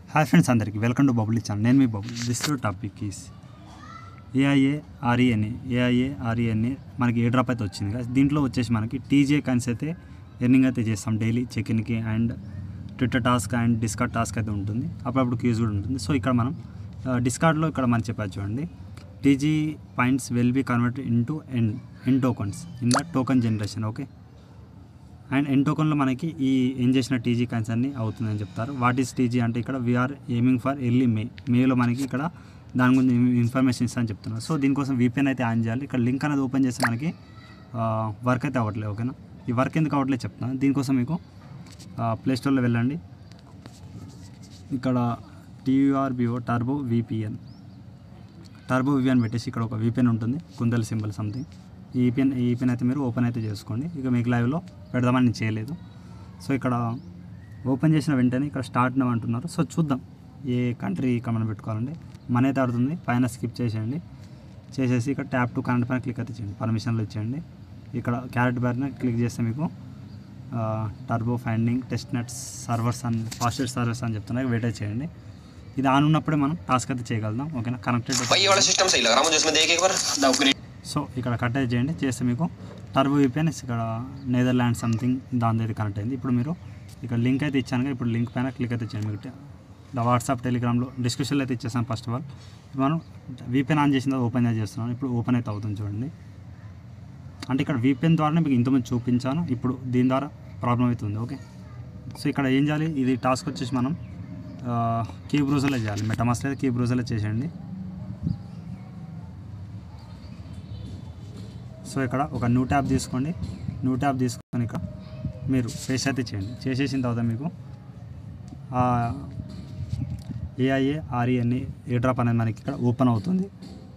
hi friends అందరికీ welcome to Bubble channel నేను మీ Bubble this topic is A I A R E N A A I A R E N A మనకి a drop అయితే వచ్చింది కదా దీంట్లో వచ్చేసి మనకి టీజే కాయిన్స్ అయితే ఎర్నింగ్ అయితే చేస్తాం డైలీ చెక్ ఇన్కి and Twitter task and Discord task అయితే ఉంటుంది అప్పుడప్పుడు క్యూజ్ కూడా ఉంటుంది సో ఇక్కడ మనం డిస్కార్డ్లో ఇక్కడ మనం చెప్పారు చూడండి TG points will be convert into N N tokens in the token generation okay and N టోకన్లో మనకి ఈ ఏం చేసిన టీజీ కాయిన్స్ అన్ని అవుతుందని చెప్తారు వాట్ ఈస్ టీజీ అంటే ఇక్కడ we're aiming for early May మేలో మనకి ఇక్కడ దాని గురించి ఇన్ఫర్మేషన్ ఇస్తా అని చెప్తున్నారు సో దీనికోసం వీపీఎన్ అయితే ఆన్ చేయాలి ఇక్కడ లింక్ అనేది ఓపెన్ చేస్తే మనకి వర్క్ అయితే అవ్వట్లేదు ఓకేనా ఈ వర్క్ ఎందుకు అవ్వట్లేదు చెప్తాను దీనికోసం మీకు ప్లేస్టోర్లో వెళ్ళండి ఇక్కడ T U R B O Turbo VPN Turbo VPN పెట్టేసి ఇక్కడ ఒక విపిఎన్ ఉంటుంది కుందల్ సింబల్ సంథింగ్ ఈ ఈపిఎన్ ఈ ఈపిఎన్ అయితే మీరు ఓపెన్ అయితే చేసుకోండి ఇక మీకు లైవ్లో పెడదామని నేను చేయలేదు సో ఇక్కడ ఓపెన్ చేసిన వెంటనే ఇక్కడ స్టార్ట్ నవ్ అంటున్నారు సో చూద్దాం ఏ కంట్రీ ఇక్కడ మనం పెట్టుకోవాలండి మన అయితే ఆడుతుంది పైన స్కిప్ చేసేయండి చేసేసి ఇక్కడ ట్యాప్ టు కరెంట్ పైన క్లిక్ అయితే చేయండి పర్మిషన్లు ఇచ్చేయండి ఇక్కడ క్యారెట్ పైన క్లిక్ చేస్తే మీకు Turbo finding test nets servers అని ఫాస్టెస్ట్ సర్వర్స్ అని చెప్తున్నారు వెయిట్ అయితే చేయండి ఇది ఆన్ ఉన్నప్పుడే మనం టాస్క్ అయితే చేయగలుగుతాం ఓకేనా కనెక్టెడ్ भाई ये वाला सिस्टम सही लग रहा मुझे इसमें देख एक बार अपग्रेड సో ఇక్కడ కట్ అయితే చేయండి చేస్తే మీకు టర్బో విపిఎన్ ఇక్కడ నెదర్లాండ్ సంథింగ్ దాని అయితే కనెక్ట్ అయింది ఇప్పుడు మీరు ఇక్కడ లింక్ అయితే ఇచ్చాను కదా ఇప్పుడు లింక్ పైన క్లిక్ అయితే చేయండి మీకు ట- వాట్సాప్ టెలిగ్రామ్లో డిస్క్రిప్షన్లో అయితే ఇచ్చేసాను ఫస్ట్ ఆఫ్ ఆల్ ఇప్పుడు మనం వీపీఎన్ ఆన్ చేసిన ఓపెన్ చేస్తున్నాను ఇప్పుడు ఓపెన్ అయితే అవుతుంది చూడండి అంటే ఇక్కడ వీపీఎన్ ద్వారానే మీకు ఇంతమంది చూపించాను ఇప్పుడు దీని ద్వారా ప్రాబ్లం అవుతుంది ఓకే సో ఇక్కడ ఏం చేయాలి ఇది టాస్క్ వచ్చేసి మనం కీ బ్రూజర్లో చేయాలి మెటమాస్ లేదా కీ బ్రూజర్లో చేసేయండి సో ఇక్కడ ఒక న్యూ ట్యాబ్ తీసుకోండి న్యూ ట్యాబ్ తీసుకొని ఇక్కడ మీరు ఫేస్ అయితే చేయండి చేసేసిన తర్వాత మీకు ఏఐఏ ఆర్ఈఎన్ఏ ఏ డ్రాప్ అనేది మనకి ఇక్కడ ఓపెన్ అవుతుంది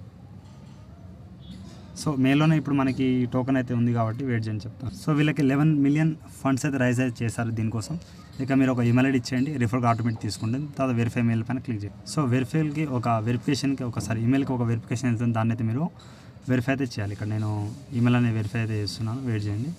సో మేలోనే ఇప్పుడు మనకి టోకెన్ అయితే ఉంది కాబట్టి వెయిట్ చేయని చెప్తాను సో వీళ్ళకి లెవెన్ మిలియన్ ఫండ్స్ అయితే రైజ్ అయితే చేశారు దీనికోసం ఇక మీరు ఒక ఈమెయిల్ ఐడి ఇచ్చేయండి రిఫర్ ఆటోమేటిక్ తీసుకుంటుంది తర్వాత వెరిఫై మెయిల్ పైన క్లిక్ చేయండి సో వెరిఫైకి ఒక వెరిఫికేషన్కి ఒకసారి ఈమెయిల్కి ఒక వెరిఫికేషన్ వెళ్తుంది దాన్ని అయితే మీరు వెరిఫై అయితే చేయాలి ఇక్కడ నేను ఈమెయిల్ అనేది వెరిఫై అయితే చేస్తున్నాను వెయిట్ చేయండి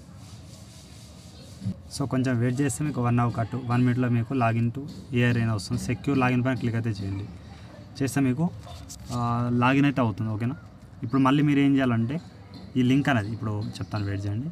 సో కొంచెం వెయిట్ చేస్తే మీకు వన్ అవర్ కట్ వన్ మినిట్లో మీకు లాగిన్ టు ఏఆర్ అయినా వస్తుంది సెక్యూర్ లాగిన్ పైన క్లిక్ అయితే చేయండి చేస్తే మీకు లాగిన్ అయితే అవుతుంది ఓకేనా ఇప్పుడు మళ్ళీ మీరు ఏం చేయాలంటే ఈ లింక్ అనేది ఇప్పుడు చెప్తాను వెయిట్ చేయండి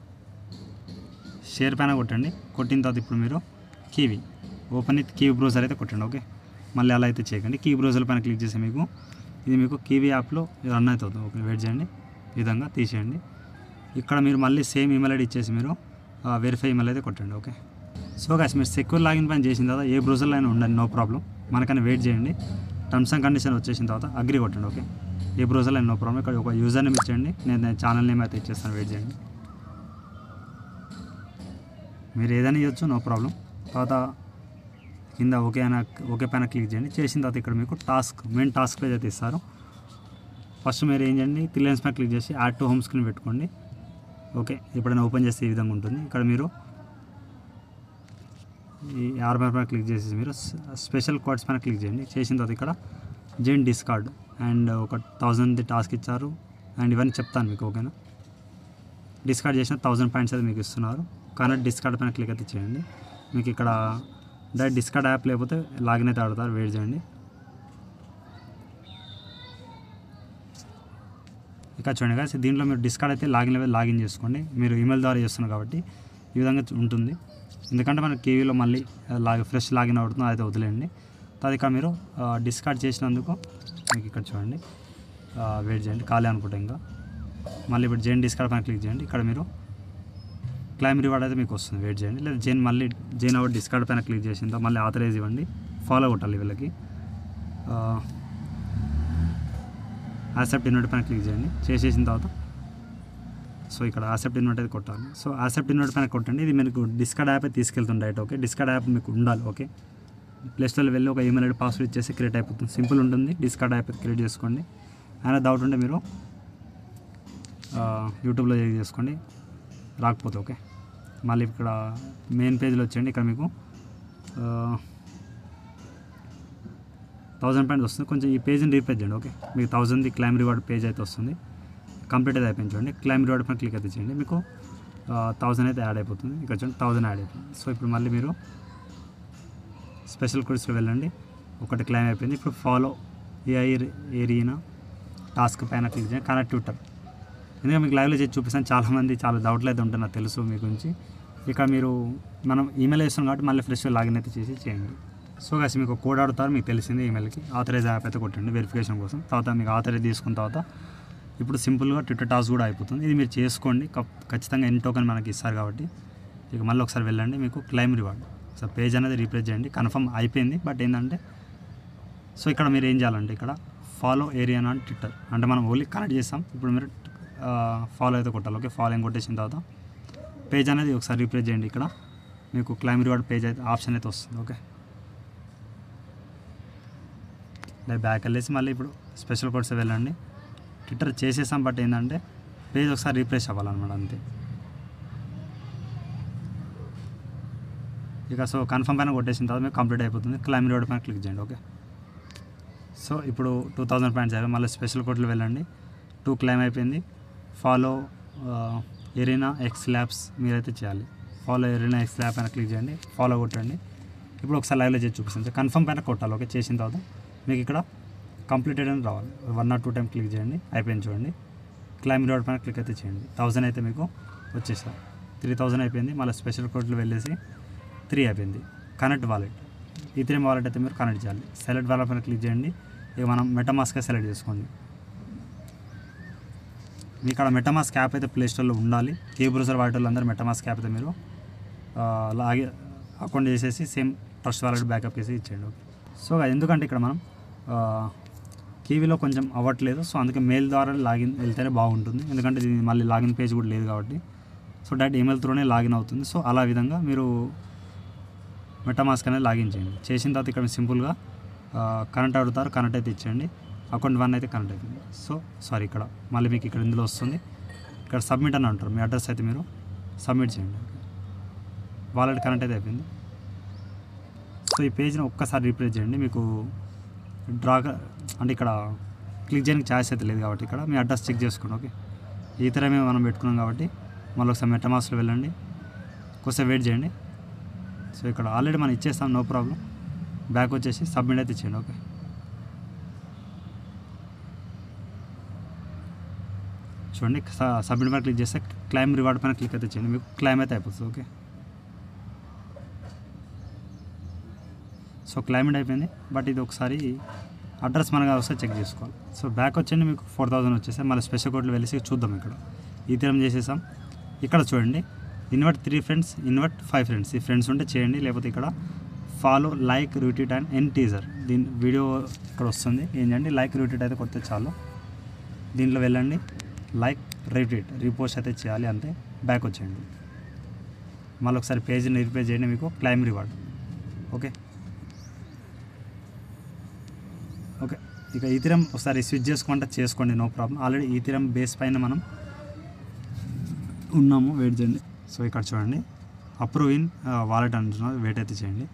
షేర్ పైన కొట్టండి కొట్టిన తర్వాత ఇప్పుడు మీరు Kiwi open with Kiwi browser అయితే కొట్టండి ఓకే మళ్ళీ అలా అయితే చేయకండి కీ బ్రౌజర్ పైన క్లిక్ చేసి మీకు ఇది మీకు కీవీ యాప్లో రన్ అవుతుంది ఓకే వెయిట్ చేయండి ఈ విధంగా తీసేయండి ఇక్కడ మీరు మళ్ళీ సేమ్ ఈమెయిల్ ఐడి ఇచ్చేసి మీరు వెరిఫై ఈమెయిల్ అయితే కొట్టండి ఓకే సో గాస్ మీరు సెక్యూర్ లాగిన్ పైన చేసిన తర్వాత ఏ బ్రౌజర్లో అయినా ఉండండి నో ప్రాబ్లం మనకని వెయిట్ చేయండి టర్మ్స్ అండ్ కండిషన్ వచ్చేసిన తర్వాత అగ్రి కొట్టండి ఓకే ఏ బ్రౌజర్లో అయినా నో ప్రాబ్లం ఇక్కడ ఒక యూజర్ నేమ్ ఇచ్చేయండి నేను ఛానల్ నేమ్ అయితే ఇచ్చేస్తాను వెయిట్ చేయండి మీరు ఏదైనా ఇవ్వచ్చు నో ప్రాబ్లం తర్వాత కింద ఓకే అని ఓకే పైన క్లిక్ చేయండి చేసిన తర్వాత ఇక్కడ మీకు టాస్క్ మెయిన్ టాస్క్ పేజ్ అయితే ఇస్తారు ఫస్ట్ మీరు ఏం చేయండి త్రీ లైన్స్ పైన క్లిక్ చేసి యాడ్ టు హోమ్ స్క్రీన్ పెట్టుకోండి ఓకే ఎప్పుడైనా ఓపెన్ చేస్తే ఈ విధంగా ఉంటుంది ఇక్కడ మీరు ఈ ఆర్మర్ పైన క్లిక్ చేసి మీరు స్పెషల్ కోడ్స్ పైన క్లిక్ చేయండి చేసిన తర్వాత ఇక్కడ జెన్ డిస్కార్డ్ అండ్ ఒక థౌజండ్ టాస్క్ ఇచ్చారు అండ్ ఇవన్నీ చెప్తాను మీకు ఓకేనా డిస్కార్డ్ చేసిన థౌజండ్ పాయింట్స్ అయితే మీకు ఇస్తున్నారు కానీ డిస్కార్డ్ పైన క్లిక్ అయితే చేయండి మీకు ఇక్కడ డైరెక్ట్ డిస్కార్డ్ యాప్ లేకపోతే లాగిన్ అయితే ఆడతారు వెయిట్ చేయండి ఇక చూడండి కదా దీంట్లో మీరు డిస్కార్డ్ అయితే లాగిన్ లెవెల్ లాగిన్ చేసుకోండి మీరు ఈమెయిల్ ద్వారా చేస్తున్నారు కాబట్టి ఈ విధంగా ఉంటుంది ఎందుకంటే మనకి కేవీలో మళ్ళీ లాగ్ ఫ్రెష్ లాగిన్ అవుతుంది అయితే వదిలేయండి తర్వాత ఇక మీరు డిస్కార్డ్ చేసినందుకు మీకు ఇక్కడ చూడండి వెయిట్ చేయండి ఖాళీ అనుకుంటా ఇంకా మళ్ళీ ఇప్పుడు జైన్ డిస్కార్డ్ పైన క్లిక్ చేయండి ఇక్కడ మీరు క్లైమ్ రివార్డ్ అయితే మీకు వస్తుంది వెయిట్ చేయండి లేదా జైన్ మళ్ళీ జైన్ అవుట్ డిస్కార్డ్ పైన క్లిక్ చేసిన తర్వాత మళ్ళీ ఆథరైజ్ ఇవ్వండి ఫాలో కొట్టాలి వీళ్ళకి యాక్సెప్ట్ ఇన్వర్ట్ పైన క్లిక్ చేయండి చేసేసిన తర్వాత సో ఇక్కడ యాక్సెప్ట్ ఇన్వర్ట్ అయితే కొట్టాలి సో యాక్సెప్ట్ ఇన్వర్ట్ పైన కొట్టండి ఇది మీకు డిస్కార్డ్ యాప్ అయితే తీసుకెళ్తుంది డైరెక్ట్ ఓకే డిస్కార్డ్ యాప్ మీకు ఉండాలి ఓకే ప్లేస్టోర్లో వెళ్ళి ఒక ఈమెయిల్ ఐడి పాస్వర్డ్ ఇచ్చేసి క్రియేట్ అయిపోతుంది సింపుల్ ఉంటుంది డిస్కార్డ్ యాప్ క్రియేట్ చేసుకోండి అయినా డౌట్ ఉంటే మీరు యూట్యూబ్లో చెక్ చేసుకోండి రాకపోతే ఓకే మళ్ళీ ఇక్కడ మెయిన్ పేజ్లో వచ్చేయండి ఇక్కడ మీకు థౌజండ్ పాయింట్స్ వస్తుంది కొంచెం ఈ పేజ్ని రీపేజ్ చేయండి ఓకే మీకు థౌజండ్ది క్లైమ్ రివార్డ్ పేజ్ అయితే వస్తుంది కంప్లీట్ అయితే అయిపోయింది చూడండి క్లైమ్ రివార్డ్ పైన క్లిక్ అయితే చేయండి మీకు థౌజండ్ అయితే యాడ్ అయిపోతుంది ఇక్కడ చూడండి థౌజండ్ యాడ్ అయిపోతుంది సో ఇప్పుడు మళ్ళీ మీరు స్పెషల్ కోర్స్లో వెళ్ళండి ఒకటి క్లైమ్ అయిపోయింది ఇప్పుడు ఫాలో ఏఐ ఏరియనా టాస్క్ పైన క్లిక్ చేయండి కనెక్ట్ ట్విట్టర్ ఎందుకంటే మీకు లైవ్లో చేసి చూపిస్తాను చాలామంది చాలా డౌట్లు అయితే ఉంటాయి నాకు తెలుసు మీ గురించి ఇక మీరు మనం ఈమెయిల్ వేస్తున్నాం కాబట్టి మళ్ళీ ఫ్రెష్గా లాగిన్ అయితే చేసి చేయండి సో కాసి మీకు కోడ్ ఆడుతారు మీకు తెలిసింది ఈమెయిల్కి ఆథరైజ్ యాప్ అయితే కొట్టండి వెరిఫికేషన్ కోసం తర్వాత మీకు ఆథరైజ్ తీసుకున్న తర్వాత ఇప్పుడు సింపుల్గా ట్విట్టర్ టాస్క్ కూడా అయిపోతుంది ఇది మీరు చేసుకోండి కప్- ఖచ్చితంగా ఎన్ టోకెన్ మనకి ఇస్తారు కాబట్టి ఇక మళ్ళీ ఒకసారి వెళ్ళండి మీకు క్లైమ్ రివార్డ్ సో పేజ్ అనేది రీప్లేస్ చేయండి కన్ఫర్మ్ అయిపోయింది బట్ ఏంటంటే సో ఇక్కడ మీరు ఏం చేయాలంటే ఇక్కడ ఫాలో ఏరియా అని ట్విట్టర్ అంటే మనం ఓన్లీ కనెక్ట్ చేస్తాం ఇప్పుడు మీరు ఫాలో అయితే కొట్టాలి ఓకే ఫాలోయింగ్ కొట్టేసిన తర్వాత పేజ్ అనేది ఒకసారి రీప్లేస్ చేయండి ఇక్కడ మీకు క్లైమ్ రివార్డ్ పేజ్ అయితే ఆప్షన్ అయితే వస్తుంది ఓకే లైక్ బ్యాక్ వెళ్ళేసి మళ్ళీ ఇప్పుడు స్పెషల్ కోడ్స్ వెళ్ళండి ట్విట్టర్ చేసేసాం బట్ ఏంటంటే పేజ్ ఒకసారి రీప్లేస్ అవ్వాలన్నమాట అంతే ఇక సో కన్ఫర్మ్ పైన కొట్టేసిన తర్వాత మీకు కంప్లీట్ అయిపోతుంది క్లైమ్ రివార్డ్ పైన క్లిక్ చేయండి ఓకే సో ఇప్పుడు టూ థౌజండ్ పాయింట్స్ అయిపోయి మళ్ళీ స్పెషల్ కోడ్లు వెళ్ళండి టూ క్లైమ్ అయిపోయింది ఫాలో ఎరీనా ఎక్స్ ల్యాబ్స్ మీరైతే చేయాలి ఫాలో ఎరీనా ఎక్స్ ల్యాబ్ పైన క్లిక్ చేయండి ఫాలో కొట్టండి ఇప్పుడు ఒకసారి లైవ్లో చేసి చూపిస్తాను కన్ఫర్మ్ పైన కొట్టాలి ఓకే చేసిన తర్వాత మీకు ఇక్కడ కంప్లీటెడ్ అని రావాలి one not two time click చేయండి అయిపోయింది చూడండి క్లైమ్ రివార్డ్ పైన క్లిక్ అయితే చేయండి థౌజండ్ అయితే మీకు వచ్చేసారు త్రీ థౌజండ్ అయిపోయింది మళ్ళీ స్పెషల్ కోడ్లు వెళ్ళేసి త్రీ అయిపోయింది కనెక్ట్ వాలెట్ ఈత్రీమ్ వాలెట్ అయితే మీరు కనెక్ట్ చేయాలి సెలెక్ట్ వాలెట్ పైన క్లిక్ చేయండి ఇక మనం మెటమాస్కే సెలెక్ట్ చేసుకోండి మీకు ఇక్కడ మెటమాస్క్ యాప్ అయితే ప్లే స్టోర్లో ఉండాలి ఏ బ్రౌజర్ వాడే వాళ్ళందరూ మెటమాస్క్ యాప్ అయితే మీరు ఆ, లాగే అకౌంట్ చేసేసి సేమ్ ట్రస్ట్ వాలెట్ బ్యాకప్ చేసి ఇచ్చేయండి ఓకే సో ఎందుకంటే ఇక్కడ మనం కీవీలో కొంచెం అవ్వట్లేదు సో అందుకే మెయిల్ ద్వారా లాగిన్ వెళ్తేనే బాగుంటుంది ఎందుకంటే దీని మళ్ళీ లాగిన్ పేజ్ కూడా లేదు కాబట్టి సో డైరెక్ట్ ఈమెయిల్ త్రూనే లాగిన్ అవుతుంది సో అలా విధంగా మీరు మెటామాస్క్ అనేది లాగిన్ చేయండి చేసిన తర్వాత ఇక్కడ సింపుల్గా కనెక్ట్ అడుగుతారు కనెక్ట్ అయితే ఇచ్చేయండి అకౌంట్ వన్ అయితే కనెక్ట్ అయిపోయింది సో సారీ ఇక్కడ మళ్ళీ మీకు ఇక్కడ ఇందులో వస్తుంది ఇక్కడ సబ్మిట్ అని అంటారు మీ అడ్రస్ అయితే మీరు సబ్మిట్ చేయండి వాలెట్ కనెక్ట్ అయితే అయిపోయింది సో ఈ పేజ్ని ఒక్కసారి రీప్లేస్ చేయండి మీకు డ్రా అంటే ఇక్కడ క్లిక్ చేయడానికి ఛాయిస్ అయితే లేదు కాబట్టి ఇక్కడ మీ అడ్రస్ చెక్ చేసుకోండి ఓకే ఈ తరమే మనం పెట్టుకున్నాం కాబట్టి మళ్ళీ ఒకసారి మెటమాస్లో వెళ్ళండి కొంచెం వెయిట్ చేయండి సో ఇక్కడ ఆల్రెడీ మనం ఇచ్చేస్తాం నో ప్రాబ్లం బ్యాక్ వచ్చేసి సబ్మిట్ అయితే ఇచ్చేయండి ఓకే చూడండి స- సబ్మిట్ పైన క్లిక్ చేస్తే క్లైమ్ రివార్డ్ పైన క్లిక్ అయితే చేయండి మీకు క్లైమ్ అయితే అయిపోతుంది ఓకే సో క్లైమేట్ అయిపోయింది బట్ ఇది ఒకసారి అడ్రస్ మనకు వస్తే చెక్ చేసుకోవాలి సో బ్యాక్ వచ్చండి మీకు ఫోర్ థౌసండ్ వచ్చేసాయి మళ్ళీ స్పెషల్ కోడ్లు వెళ్ళేసి చూద్దాం ఇక్కడ ఈ తీరం చేసేసాం ఇక్కడ చూడండి invite three friends invite five friends ఈ ఫ్రెండ్స్ ఉంటే చేయండి లేకపోతే ఇక్కడ follow like retweet and N teaser దీని వీడియో ఇక్కడ వస్తుంది ఏం చేయండి లైక్ రిట్వీట్ అయితే కొడితే చాలు దీంట్లో వెళ్ళండి లైక్ రిట్వీట్ రీపోస్ట్ అయితే చేయాలి అంతే బ్యాక్ వచ్చేయండి మళ్ళీ ఒకసారి పేజీని రీపేజ్ చేయండి మీకు క్లైమ్ రివార్డ్ ఓకే ఓకే ఇక ఈథిరం ఒకసారి స్విచ్ చేసుకుంటే చేసుకోండి no problem already Ethereum base పైన మనం ఉన్నాము వెయిట్ చేయండి సో ఇక్కడ చూడండి అప్రూవ్ ఇన్ వాలెట్ అంటున్నారు వెయిట్ అయితే చేయండి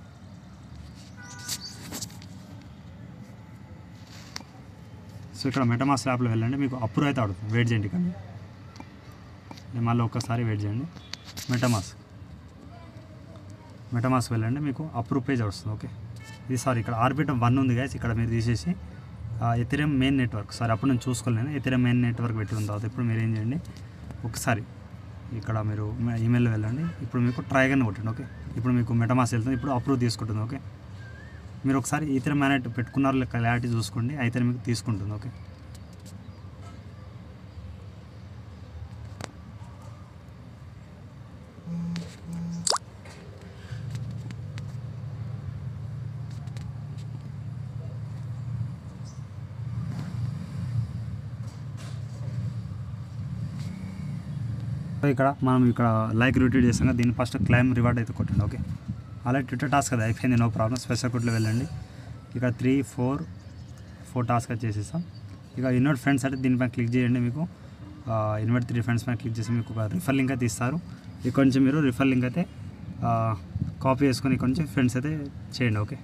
సో ఇక్కడ మెటమాస్ యాప్లో వెళ్ళండి మీకు అప్రూవ్ అయితే అడుగుతుంది వెయిట్ చేయండి కానీ నేను మళ్ళీ ఒక్కసారి వెయిట్ చేయండి మెటమాస్ మెటమాస్ వెళ్ళండి మీకు అప్రూవ్ పేజ్ వస్తుంది ఓకే ఇది సారీ ఇక్కడ ఆర్బిటం వన్ ఉంది గైస్ ఇక్కడ మీరు తీసేసి ఎథిరియం మెయిన్ నెట్వర్క్ సారీ అప్పుడు నేను చూసుకోలేను ఎథిరియం మెయిన్ నెట్వర్క్ పెట్టి ఉన్న తర్వాత ఇప్పుడు మీరు ఏం చేయండి ఒకసారి ఇక్కడ మీరు ఈమెయిల్లో వెళ్ళండి ఇప్పుడు మీకు ట్రైగన్ కొట్టండి ఓకే ఇప్పుడు మీకు మెటమాస్ వెళ్తుంది ఇప్పుడు అప్రూవ్ తీసుకుంటుంది ఓకే మీరు ఒకసారి ఈథర్ మేనేట్ పెట్టుకున్నారు క్లారిటీ చూసుకోండి అయితే మీకు తీసుకుంటుంది ఓకే సో ఇక్కడ మనం ఇక్కడ లైక్ రిట్వీట్ చేస్తాం కదా దీన్ని ఫస్ట్ క్లైమ్ రివార్డ్ అయితే కొట్టండి ఓకే అలాగే ట్విట్టర్ టాస్క్ అది అయిపోయింది నో ప్రాబ్లం స్పెషల్ కోట్లో వెళ్ళండి ఇక త్రీ ఫోర్ ఫోర్ టాస్క్ అది చేసేస్తాం ఇక ఇన్వర్ట్ ఫ్రెండ్స్ అంటే దీనిపైన క్లిక్ చేయండి మీకు ఇన్వర్ట్ త్రీ ఫ్రెండ్స్ పైన క్లిక్ చేసి మీకు ఒక రిఫర్ లింక్ అయితే ఇస్తారు ఇక్కడ నుంచి మీరు రిఫర్ లింక్ అయితే కాపీ చేసుకొని ఇక్కడ నుంచి ఫ్రెండ్స్ అయితే చేయండి ఓకే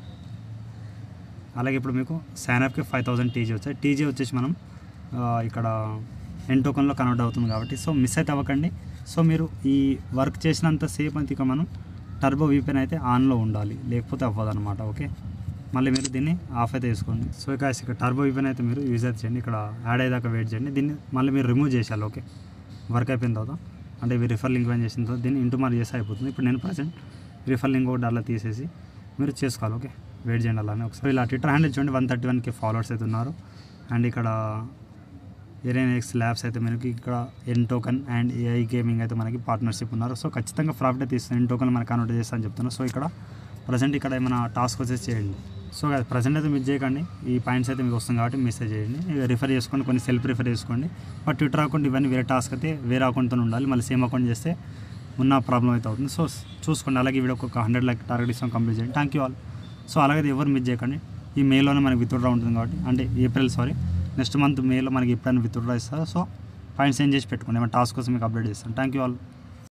అలాగే ఇప్పుడు మీకు శానప్కి ఫైవ్ థౌసండ్ టీజీ వచ్చాయి టీజీ వచ్చేసి మనం ఆ, ఇక్కడ ఎన్ టోకన్లో కన్వర్ట్ అవుతుంది కాబట్టి సో మిస్ అయితే అవ్వకండి సో మీరు ఈ వర్క్ చేసినంత సేపు అయితే ఇక మనం టర్బో వీపెన్ అయితే ఆన్లో ఉండాలి లేకపోతే అవ్వదు అనమాట ఓకే మళ్ళీ మీరు దీన్ని ఆఫ్ అయితే వేసుకోండి సో ఇక ఇక్కడ టర్బో వీపెన్ అయితే మీరు యూజ్ అయితే చేయండి ఇక్కడ యాడ్ అయ్యేదాకా వెయిట్ చేయండి దీన్ని మళ్ళీ మీరు రిమూవ్ చేసేయాలి ఓకే వర్క్ అయిపోయిన తర్వాత అంటే ఇవి రిఫర్ లింక్ పని చేసిన తర్వాత దీన్ని ఇంటూ మరి చేస్తే అయిపోతుంది ఇప్పుడు నేను ప్రజెంట్ రిఫర్ లింక్ ఒకటి అలా తీసేసి మీరు చేసుకోవాలి ఓకే వెయిట్ చేయండి అలానే ఒకసారి ఇలా ట్విట్టర్ హ్యాండిల్ చూడండి వన్ థర్టీ వన్కి ఫాలోవర్స్ అయితే ఉన్నారు అండ్ ఇక్కడ ఏరియన్ ఎక్స్ ల్యాబ్స్ అయితే మనకి ఇక్కడ N token and AI gaming అయితే మనకి పార్ట్నర్షిప్ ఉన్నారు సో ఖచ్చితంగా ప్రాఫిట్ అయితే ఇస్తుంది ఎన్ టోకన్ మనకి కన్వర్ట్ చేస్తా అని చెప్తున్నారు సో ఇక్కడ ప్రజెంట్ ఇక్కడ ఏమైనా టాస్క్ వచ్చేసి చేయండి సో ప్రజెంట్ అయితే మిస్ చేయకండి ఈ పాయింట్స్ అయితే మీకు వస్తుంది కాబట్టి మెసేజ్ చేయండి ఇక రిఫర్ చేసుకోండి కొన్ని సెల్ఫ్ రిఫర్ చేసుకోండి బట్ ట్విట్టర్ అకౌంట్ ఇవన్నీ వేరే టాస్క్ అయితే వేరే అకౌంట్తో ఉండాలి మళ్ళీ సేమ్ అకౌంట్ చేస్తే ఉన్న ప్రాబ్లం అయితే అవుతుంది సో చూసుకోండి అలాగే ఈ వీడియోకి ఒక హండ్రెడ్ లైక్ టార్గెట్ ఇస్తాం కంప్లీట్ చేయండి థ్యాంక్ యూ ఆల్ సో అలాగే ఎవరు మిస్ చేయకండి ఈ మేలోనే మనకి విత్డ్రా ఉంటుంది కాబట్టి అంటే ఏప్రిల్ సారీ నెక్స్ట్ మంత్ మేలో మనకి ఎప్పుడైనా విత్డ్రా ఇస్తారు సో పాయింట్స్ ఏం చేసి పెట్టుకోండి ఏమైనా టాస్క్ కోసం మీకు అప్డేట్ చేస్తాను థ్యాంక్ యూ ఆల్